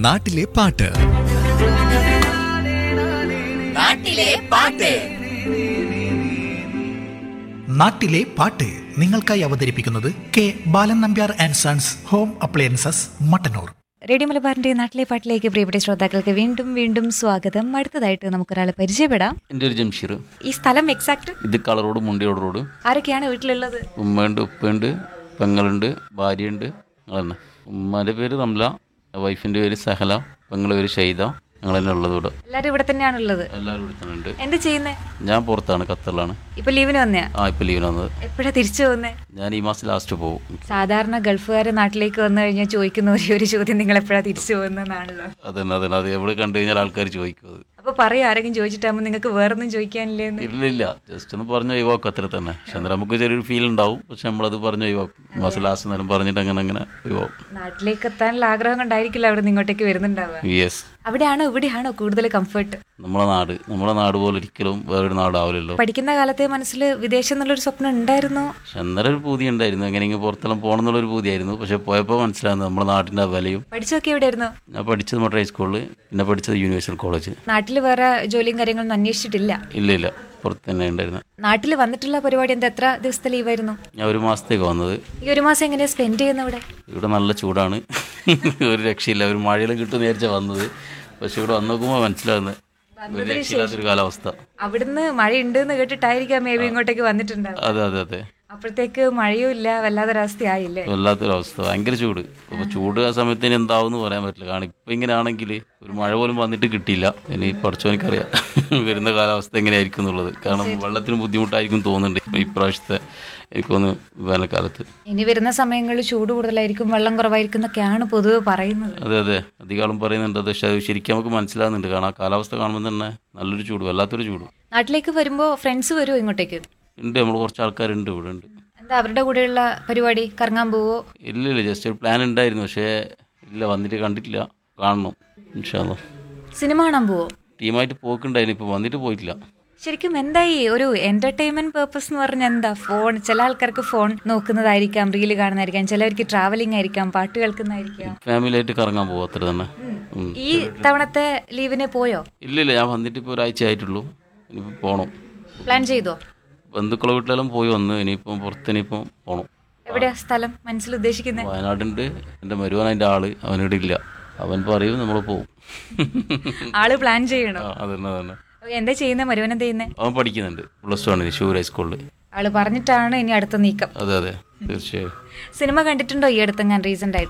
നാട്ടിലെ പാട്ട് നാട്ടിലെ പാട്ട് നാട്ടിലെ പാട്ട് നിങ്ങൾക്കായി അവതരിപ്പിക്കുന്നത് K Balan Nambiar and sons home appliances Mattannur radio മലബാറിന്റെ നാട്ടിലെ പാട്ടിലേക്ക് പ്രിയപ്പെട്ട ശ്രോതാക്കൾക്ക് വീണ്ടും വീണ്ടും സ്വാഗതം അടുത്തതായിട്ട് നമുക്കൊരാളെ പരിചയപ്പെടാം എൻ്റെ ഒരു ജംഷീർ ഈ സ്ഥലം എക്സാക്ട് ഇത് കളർ റോഡ് മുണ്ടിയോട് റോഡ് ആരൊക്കെയാണ് വീട്ടിലുള്ളത് ഉമ്മയുണ്ട് ഉപ്പയുണ്ട് പെങ്ങളുണ്ട് ഭാര്യയുണ്ട് അതന്നെ ഉമ്മാൻ്റെ പേര് റംല വൈഫിൻ്റെ പേര് സഹല പെങ്ങളുടെ പേര് ഷെയ്ത ഞങ്ങൾ തന്നെ ഉള്ളത് ഇവിടെ എല്ലാരും ഇവിടെ തന്നെയാണുള്ളത് എല്ലാവരും ഇവിടെ തന്നെ ഉണ്ട് എന്ത് ചെയ്യുന്നേ ഞാൻ പുറത്താണ് ഖത്തറിലാണ് ഇപ്പൊ ലീവിന് വന്നയാ ആ ഇപ്പം ലീവിന് വന്നത് എപ്പോഴാ തിരിച്ചു പോകുന്നേ ഞാൻ ഈ മാസം ലാസ്റ്റ് പോകും സാധാരണ ഗൾഫുകാരെ നാട്ടിലേക്ക് വന്നു കഴിഞ്ഞാൽ ചോദിക്കുന്ന ഒരേ ഒരു ചോദ്യം നിങ്ങൾ എപ്പോഴാ തിരിച്ചു പോകുന്നതാണല്ലോ അതന്നെ അതന്നെ അത് എവിടെ കണ്ടു കഴിഞ്ഞാൽ ആൾക്കാർ ചോദിക്കും അത് അപ്പൊ പറയും ആരെങ്കിലും ചോദിച്ചിട്ടാകുമ്പോൾ നിങ്ങൾക്ക് വേറൊന്നും ചോദിക്കാനില്ലേന്ന് ഇല്ല ഇല്ല ജസ്റ്റ് ഒന്ന് പറഞ്ഞു ഒഴിവാക്കും അത്ര തന്നെ പക്ഷെ അന്നേരം നമുക്ക് ചെറിയൊരു ഫീൽ ഉണ്ടാവും പക്ഷെ നമ്മളത് പറഞ്ഞു ഒഴിവാക്കും മാസം ലാസ്റ്റ് നേരം പറഞ്ഞിട്ട് അങ്ങനെ അങ്ങനെ ഒഴിവാക്കും നാട്ടിലേക്ക് എത്താനുള്ള ആഗ്രഹം കൊണ്ടായിരിക്കില്ല അവിടെ നിന്ന് ഇങ്ങോട്ടേക്ക് വരുന്നുണ്ടാവുക യെസ് അവിടെയാണോ ഇവിടെയാണോ കൂടുതൽ കംഫർട്ട് നമ്മളെ നാട് നമ്മളെ നാട് പോലെ ഒരിക്കലും വേറൊരു നാടാവില്ലല്ലോ പഠിക്കുന്ന കാലത്തെ മനസ്സിൽ വിദേശം എന്നുള്ളൊരു സ്വപ്നം ഉണ്ടായിരുന്നു പക്ഷെ അന്നേരം ഒരു പൂതി ഉണ്ടായിരുന്നു എങ്ങനെയെങ്കിലും പുറത്തെല്ലാം പോകണം എന്നുള്ളൊരു പൂതിയായിരുന്നു പക്ഷെ പോയപ്പോൾ മനസ്സിലാകുന്നത് നമ്മുടെ നാട്ടിൻ്റെ വിലയും പഠിച്ചൊക്കെ എവിടെയായിരുന്നു ഞാൻ പഠിച്ചത് മറ്റേ ഹൈസ്കൂളിൽ പിന്നെ പഠിച്ചത് യൂണിവേഴ്സൽ കോളേജ് നാട്ടിൽ വേറെ ജോലിയും കാര്യങ്ങളൊന്നും അന്വേഷിച്ചിട്ടില്ല ഇല്ല ഇല്ല പുറത്ത് തന്നെ ഉണ്ടായിരുന്നത് നാട്ടിൽ വന്നിട്ടുള്ള പരിപാടി എന്താ എത്ര ദിവസത്തെ ലീവായിരുന്നു ഞാൻ ഒരു മാസത്തേക്ക് വന്നത് ഈ ഒരു മാസം എങ്ങനെയാ സ്പെൻഡ് ചെയ്യുന്ന ഇവിടെ ഇവിടെ നല്ല ചൂടാണ് ഒരു രക്ഷയില്ല ഒരു മഴയെല്ലാം കിട്ടും നേരിച്ച വന്നത് പക്ഷെ ഇവിടെ വന്ന് നോക്കുമ്പോൾ മനസ്സിലാകുന്നത് ഒരു രക്ഷയില്ലാത്തൊരു കാലാവസ്ഥ അവിടുന്ന് മഴ ഉണ്ട് എന്ന് കേട്ടിട്ടായിരിക്കാം മേ ബി ഇങ്ങോട്ടേക്ക് വന്നിട്ടുണ്ടാവും അതെ അതെ അതെ അപ്പോഴത്തേക്ക് മഴയും ഇല്ല വല്ലാത്തൊരവസ്ഥയായില്ലേ വല്ലാത്തൊരവസ്ഥ ഭയങ്കര ചൂട് അപ്പോൾ ചൂട് ആ സമയത്ത് ഇനി എന്താവും എന്ന് പറയാൻ പറ്റില്ല കാരണം ഇപ്പം ഇങ്ങനെ ആണെങ്കിൽ ഒരു മഴ പോലും വന്നിട്ട് കിട്ടിയില്ല ഇനി പഠിച്ചവനിക്കറിയാം വരുന്ന കാലാവസ്ഥ എങ്ങനെയായിരിക്കും എന്നുള്ളത് കാരണം വെള്ളത്തിന് ബുദ്ധിമുട്ടായിരിക്കും തോന്നുന്നുണ്ട് ഇപ്രാവശ്യത്തെ എനിക്ക് തോന്നുന്നു വേനൽക്കാലത്ത് ഇനി വരുന്ന സമയങ്ങളിൽ ചൂട് കൂടുതലായിരിക്കും വെള്ളം കുറവായിരിക്കും എന്നൊക്കെയാണ് പൊതുവെ പറയുന്നത് അതെ അതെ അധികാളും പറയുന്നുണ്ട് അത് പക്ഷേ അത് ശരിക്കും നമുക്ക് മനസ്സിലാകുന്നുണ്ട് കാരണം ആ കാലാവസ്ഥ കാണുമ്പോൾ തന്നെ നല്ലൊരു ചൂട് വല്ലാത്തൊരു ചൂട് നാട്ടിലേക്ക് വരുമ്പോൾ ഫ്രണ്ട്സ് വരുമോ ഇങ്ങോട്ടേക്ക് ഉണ്ട് നമ്മൾ കുറച്ച് ആൾക്കാരുണ്ട് ഇവിടെ ഉണ്ട് എന്താ അവരുടെ കൂടെയുള്ള പരിപാടി കറങ്ങാൻ പോവോ ഇല്ല ഇല്ല ജസ്റ്റ് ഒരു പ്ലാൻ ഉണ്ടായിരുന്നു പക്ഷേ ഇല്ല വന്നിട്ട് കണ്ടിട്ടില്ല കാണണം ഇൻഷാല്ലോ സിനിമ കാണാൻ പോവോ ടീമായിട്ട് പോക്കുണ്ടായിരുന്നു ഇപ്പോൾ വന്നിട്ട് പോയിട്ടില്ല ശരിക്കും എന്തായി ഒരു എന്റർടൈൻമെന്റ് പേർപ്പസ് എന്ന് പറഞ്ഞാൽ എന്താ ഫോൺ ചില ആൾക്കാർക്ക് ഫോൺ നോക്കുന്നതായിരിക്കാം റീല് കാണുന്നതായിരിക്കാം ചിലവർക്ക് ട്രാവലിംഗ് ആയിരിക്കാം പാട്ട് കേൾക്കുന്നതായിരിക്കാം ഫാമിലിയായിട്ട് കറങ്ങാൻ പോകും അത്ര തന്നെ ഉം. ഈ തവണത്തെ ലീവിന് പോയോ ഇല്ല ഇല്ല ഞാൻ വന്നിട്ട് ഇപ്പോൾ ഒരാഴ്ച ആയിട്ടുള്ളൂ ഇനിയിപ്പോൾ പോകണം പ്ലാൻ ചെയ്തോ ബന്ധുക്കളെ വീട്ടിലെല്ലാം പോയി വന്നു ഇനിയിപ്പം പുറത്ത് ഇനിയിപ്പം പോകണം എവിടെയാ സ്ഥലം മനസ്സിൽ ഉദ്ദേശിക്കുന്നത് വയനാടുണ്ട് എൻ്റെ മരുവൻ അതിൻ്റെ ആള് അവനിവിടെ ഇല്ല അവൻ പറയും നമ്മൾ പോവും ആള് പ്ലാൻ ചെയ്യണോ ആ, അതന്നെ അതന്നെ ഓക്കേ, എന്താ ചെയ്യുന്നത് മരുവൻ എന്താ ചെയ്യുന്നത് അവൻ പഠിക്കുന്നുണ്ട് പ്ലസ് ടു ആണ് ഷൂർ ഹൈസ്കൂളിൽ ആള് പറഞ്ഞിട്ടാണ് ഇനി അടുത്ത നീക്കം അതെ അതെ തീർച്ചയായും സിനിമ കണ്ടിട്ടുണ്ടോ ഈ അടുത്ത് ഞാൻ റീസെന്റ് ആയിട്ട്